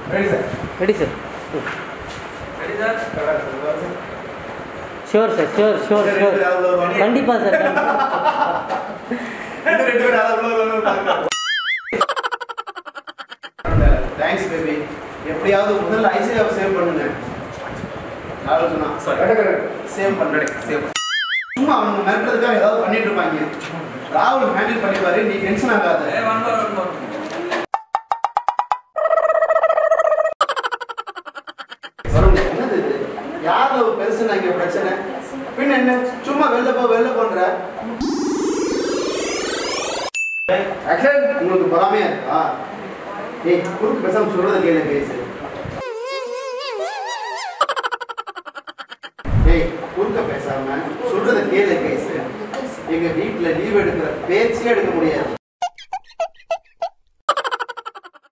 Ready sir ready sir ready sir sure sir sure sure sure கண்டிப்பாக sir கண்டிப்பா. ரெண்டு பேரும் அதாவது உள்ள வருவாங்க தேங்க்ஸ் பேபி எப்படியாவது முதல்ல ஐசிஐவை சேவ் பண்ணுங்க ராகுல் சொன்னா சேவ் பண்ணுறேன் சேவ் சும்மா அவங்க மிரட்டுறதுக்காக ஏதாவது பண்ணிட்டு இருப்பாங்க ராகுல் ஹேண்டில் பண்ணிப்பாரு நீ டென்ஷன் ஆகாத ஏ ஒன் மோர் ஒன் மோர் வருங்க என்னது இது யார்ல ஒரு பெருசுனா இங்க பிரச்சனை பின்ன என்ன சும்மா வெளில போ வெளில போன்ற ஆக்ஷன் உங்களுக்கு பொறாமையா இருக்கா ஏய் குறுக்கு பேசாம சொல்றத கேளு பேசு ஏய் குறுக்க பேசாம சொல்றத கேளு பேசு எங்க வீட்ல லீவ் எடுக்கிற பேச்சே எடுக்க முடியாது